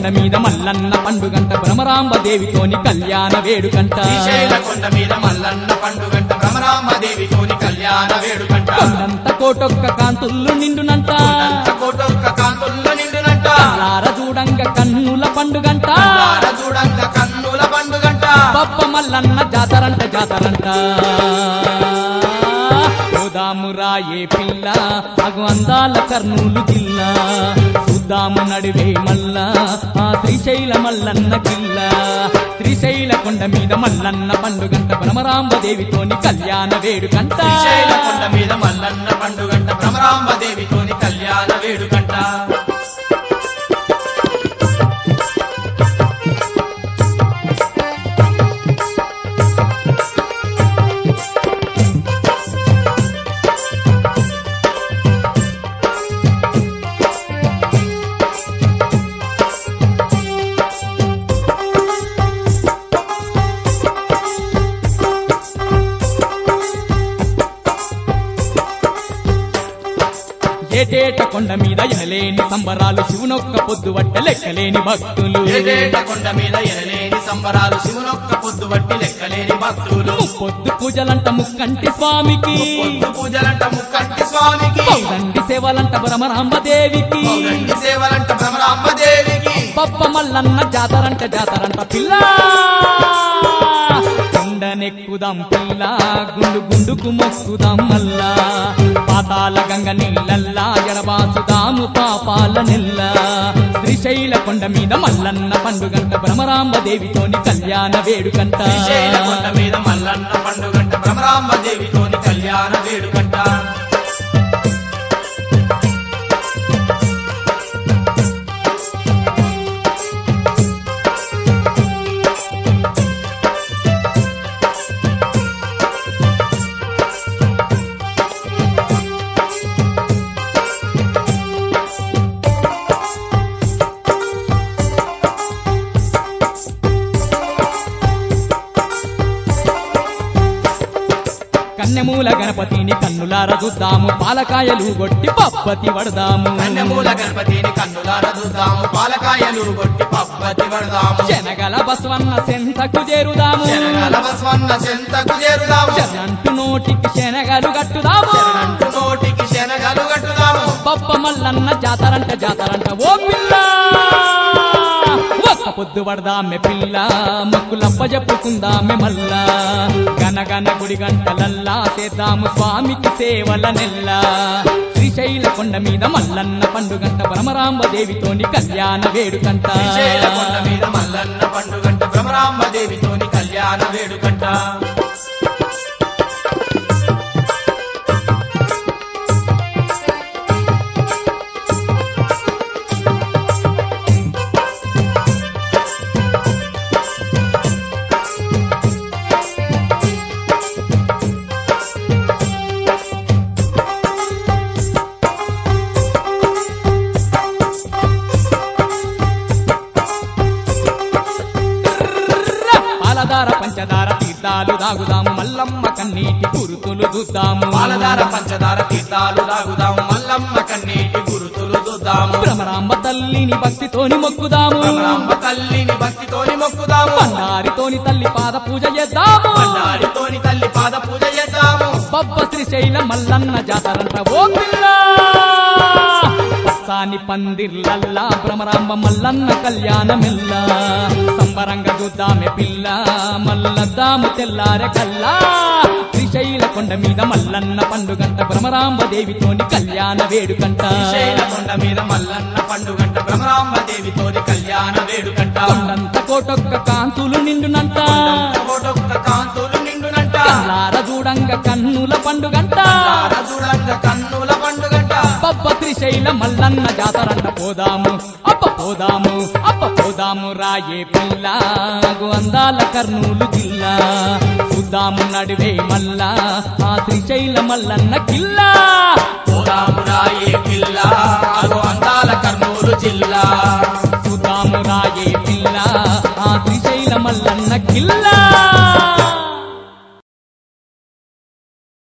మీద మల్లన్న పండుగంట భ్రమరాంబ దేవితోని కళ్యాణ వేడుకంట శ్రీశైల కొండ మీద మల్లన్న పండుగంట భ్రమరాంబ దేవితోని కళ్యాణ వేడుకంట కొండంత కోటొక్క కాంతుల్లు నిండునంట కొండంత కోటొక్క కాంతుల్లో నిండునంట లార చూడంగ కన్నుల పండుగంట దార చూడంగ కన్నుల పండుగంట బప్ప మల్లన్న జాతరంట జాతరంట చూదాము రాయే పిల్ల అగు అందాల కర్నూలు జిల్లా చూద్దాము నడివే మల్ల ఆ శ్రీశైల మల్లన్న కిల్ల శ్రీశైల కొండ మీద మల్లన్న పండుగంట భ్రమరాంబ దేవితోని కళ్యాణ వేడుకంట శ్రీశైల కొండ మీద మల్లన్న పండుగంట భ్రమరాంబ దేవితోని కళ్యాణ వేడుకంట ఏటేట కొండ మీద ఎనలేని సంబరాలు శివునొక్క పొద్దు వట్ట లెక్కలేని భక్తులు ఏడేట కొండ మీద ఎనలేని సంబరాలు శివునొక్క పొద్దు వట్టి లెక్కలేని భక్తులు పొద్దు పూజలంట ముక్కంటి స్వామికి పొద్దు పూజలంట ముక్కంటి స్వామికి పౌరండి సేవలంట భ్రమరాంబ దేవికి పౌరండి సేవలంట భ్రమరాంబ దేవికి పప్ప మల్లన్న జాతరంట జాతరంట పిల్ల కొండనెక్కుదాం పిల్ల గుండు గుండుకు మొక్కుదాం మల్లా పాతాల గంగ నీళ్ళల్లా ఎడబాసుదాము పాపాల నెల్ల శ్రీశైల కొండ మీద మల్లన్న పండుగంట భ్రమరాంబ దేవితోని కళ్యాణ వేడుకంట శ్రీశైల కొండ మీద మల్లన్న పండుగంట భ్రమరాంబ దేవితోని కళ్యాణ వేడుకంట కన్నెమూల గణపతిని కన్నులార చూద్దాము పాలకాయలు కొట్టి పప్పతి వడదాము కన్యమూల గణపతిని కన్నులార చూద్దాము పాలకాయలు కొట్టి పబ్బతి పడదాము శనగల బసవన్న సెంతకు చేరుదాము శనగల బస్వన్న చెంతకు చేరుదాము శరణంటు నోటికి శనగలు కట్టుదాము శరణంటు నోటికి శనగలు కట్టుదాము బొప్ప మల్లన్న జాతరంట జాతరంట ఓ పిల్ల ఒక్క పొద్దు పడదామె పిల్ల మొక్కులప్ప చెప్పుకుందామె మల్లా గనగన గుడి గంటలల్లా చేద్దాము స్వామికి సేవల నెల్ల శ్రీశైల కొండ మీద మల్లన్న పండుగంట భ్రమరాంబ దేవితోని కళ్యాణ వేడుకంట శ్రీశైల కొండ మీద మల్లన్న పండుగంట భ్రమరాంబ దేవితోని కళ్యాణ వేడుకంట పాలధార పంచదార తీర్థాలు దాగుదాము మల్లమ్మ కన్నీటి గురుతులు చూద్దాము పాలధార పంచదార తీర్థాలు తాగుదాము మల్లమ్మ కన్నీటి గురుతులు చూద్దాము భ్రమరాంబ తల్లిని భక్తితోని మొక్కుదాము భ్రమరాంబ తల్లిని భక్తితోని మొక్కుదాము బండారితోని తల్లి పాద పూజ చేద్దాము బండారితోని తల్లి పాద పూజ చేద్దాము బొబ్బ శ్రీశైల మల్లన్న జాతరంట ఓ పిల్ల పచ్చాని పందిర్లల్లా భ్రమరాంబ మల్లన్న కళ్యాణమిల్ల సంబరంగా చూద్దామె పిల్ల మల్లద్దాము తెల్లారె కల్లా శ్రీశైల కొండ మీద మల్లన్న పండుగంట భ్రమరాంబ దేవితోని కళ్యాణ వేడుకంట శ్రీశైల కొండ మీద మల్లన్న పండుగంట భ్రమరాంబ దేవితోని కళ్యాణ వేడుకంట కొండంత కోటొక్క కాంతులు నిండునంట కోటొక్క కాంతులు నిండునంట కల్లార చూడంగ కన్నుల పండుగంట తార చూడంగ కన్నుల పండుగంట బొబ్బ శ్రీశైల మల్లన్న జాతరంట పోదాము అప్ప పోదాము అప్ప పోదాము రాయే పిల్ల గు అందాల కర్నూలు జిల్లా చూద్దాము నడివే మల్లా ఆ శ్రీశైల మల్లన్న కిల్లా పోదాము రాయే పిల్ల అగో అందాల కర్నూలు జిల్లా చూద్దాము రాయే పిల్ల ఆ శ్రీశైల మల్లన్న కిల్లా